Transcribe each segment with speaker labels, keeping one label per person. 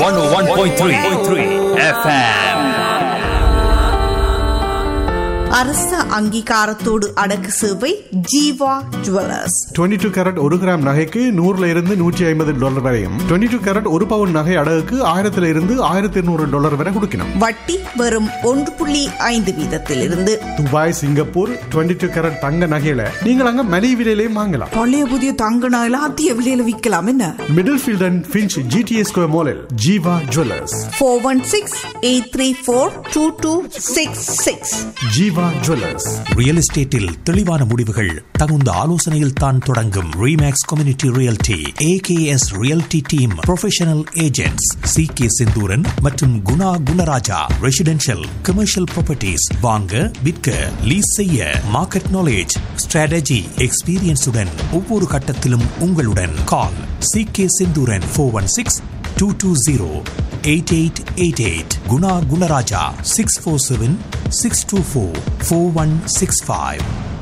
Speaker 1: 101.3 FM.
Speaker 2: அரச அங்கீகாரத்தோடு அடக்கு சேவை ஜீவா ஜுவல்லர்ஸ்
Speaker 3: 22 டூ கேரட் ஒரு கிராம் நகைக்கு நூறுல இருந்து நூற்றி ஐம்பது டாலர் வரையும் 22 டூ கேரட் ஒரு பவுன் நகை அடகுக்கு ஆயிரத்துல இருந்து ஆயிரத்தி இருநூறு டாலர் வரை கொடுக்கணும்
Speaker 2: வட்டி வெறும் ஒன்று புள்ளி ஐந்து வீதத்திலிருந்து
Speaker 3: துபாய் சிங்கப்பூர் 22 டூ கேரட் தங்க நகையில நீங்கள் அங்க மலிவு விலையிலையும் வாங்கலாம்
Speaker 4: பழைய புதிய தங்க நகையில அதிக விலையில விற்கலாம் என்ன
Speaker 3: Middlefield and Finch GTA square மாலில் Jeeva jewellers
Speaker 2: four one six eight three four two two six six
Speaker 3: Jeeva jewellers
Speaker 5: real எஸ்டேட்டில் தெளிவான முடிவுகள் தகுந்த ஆலோசனையில் தான் தொடங்கும் Remax community realty AKS realty team professional agents C K Senthuran மற்றும் Guna Gunaraja residential commercial properties வாங்க விற்க லீஸ் செய்ய மார்க்கெட் நாலேஜ் ஸ்ட்ராட்டஜி எக்ஸ்பீரியன்ஸுடன் ஒவ்வொரு கட்டத்திலும் உங்களுடன் call C K Senthuran four one six two two zero eight eight eight eight Guna Gunaraja six four seven six two four four one six five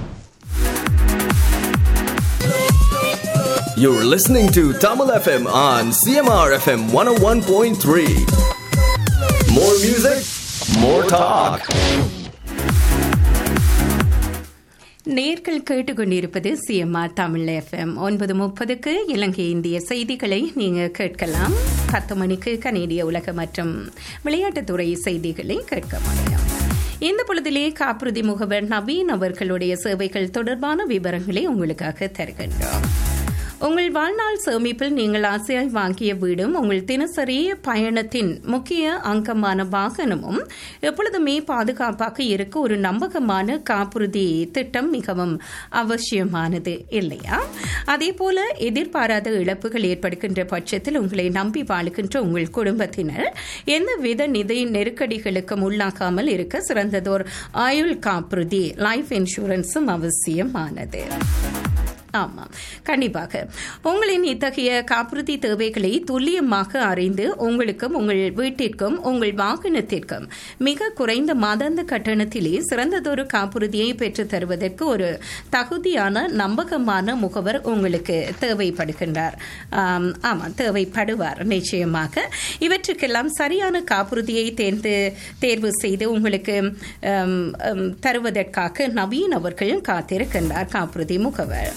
Speaker 6: You're listening to Tamil FM on CMR FM 101.3. More music, more talk.
Speaker 7: நேர்கள் கேட்டுக்கொண்டிருப்பது CMR Tamil FM ஒன்பது முப்பதுக்கு இலங்கை இந்திய செய்திகளை நீங்க கேட்கலாம் பத்து மணிக்கு கனேடிய உலக மற்றும் விளையாட்டுத்துறை செய்திகளை கேட்க முடியும் இந்த பொழுதிலே காப்புறுதி முகவர் நவீன் அவர்களுடைய சேவைகள் தொடர்பான விவரங்களை உங்களுக்காக தருகின்றோம் உங்கள் வாழ்நாள் சேமிப்பில் நீங்கள் ஆசையாய் வாங்கிய வீடும் உங்கள் தினசரி பயணத்தின் முக்கிய அங்கமான வாகனமும் எப்பொழுதுமே பாதுகாப்பாக இருக்க ஒரு நம்பகமான காப்புறுதி திட்டம் மிகவும் அவசியமானது இல்லையா அதே போல எதிர்பாராத இழப்புகள் ஏற்படுகின்ற பட்சத்தில் உங்களை நம்பி வாழுகின்ற உங்கள் குடும்பத்தினர் எந்தவித நிதி நெருக்கடிகளுக்கும் உள்ளாகாமல் இருக்க சிறந்ததோர் ஆயுள் காப்புறுதி லைஃப் இன்சூரன்ஸும் அவசியமானது ஆமாம் கண்டிப்பாக உங்களின் இத்தகைய காப்புறுதி தேவைகளை துல்லியமாக அறிந்து உங்களுக்கும் உங்கள் வீட்டிற்கும் உங்கள் வாகனத்திற்கும் மிக குறைந்த மாதாந்த கட்டணத்திலே சிறந்ததொரு காப்புறுதியை பெற்றுத் தருவதற்கு ஒரு தகுதியான நம்பகமான முகவர் உங்களுக்கு தேவைப்படுகின்றார் ஆம், ஆமாம் தேவைப்படுவார் நிச்சயமாக இவற்றுக்கெல்லாம் சரியான காப்புறுதியை தேர்ந்து தேர்வு செய்து உங்களுக்கு ஆம், ஆம், தருவதற்காக நவீன் அவர்கள் காத்திருக்கின்றார் காப்புறுதி முகவர்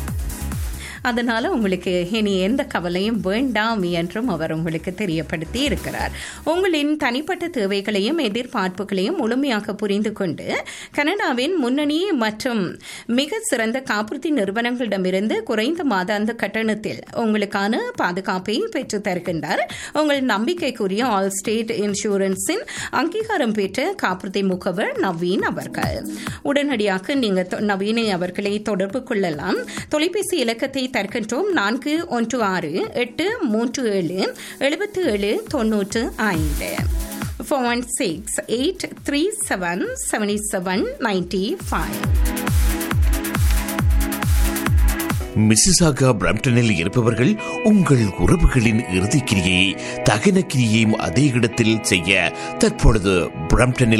Speaker 7: அதனால உங்களுக்கு இனி எந்த கவலையும் வேண்டாம் என்றும் அவர் உங்களுக்கு தெரியப்படுத்தி இருக்கிறார் உங்களின் தனிப்பட்ட தேவைகளையும் எதிர்பார்ப்புகளையும் முழுமையாக புரிந்து கொண்டு கனடாவின் முன்னணி மற்றும் மிக சிறந்த காப்புறுதி நிறுவனங்களிடமிருந்து குறைந்த மாதாந்த கட்டணத்தில் உங்களுக்கான பாதுகாப்பை பெற்றுத் தருகின்றார் உங்கள் நம்பிக்கைக்குரிய ஆல் ஸ்டேட் இன்சூரன்ஸின் அங்கீகாரம் பெற்ற காப்புறுதி முகவர் நவீன் அவர்கள் உடனடியாக நீங்கள் தொ- நவீனை அவர்களை தொடர்பு கொள்ளலாம் தொலைபேசி இலக்கத்தை தருகின்றோம் நான்கு ஒன்று ஆறு எட்டு மூன்று ஏழு எழுபத்தி ஏழு தொன்னூற்று ஐந்து four one six eight three seven seventy seven ninety five
Speaker 8: Mississauga பிரம்டனில் இருப்பவர்கள் உங்கள் உறவுகளின் இறுதிக்கிரியை தகன கிரியையும் அதே இடத்தில் செய்ய தற்பொழுது பிரம்டனில்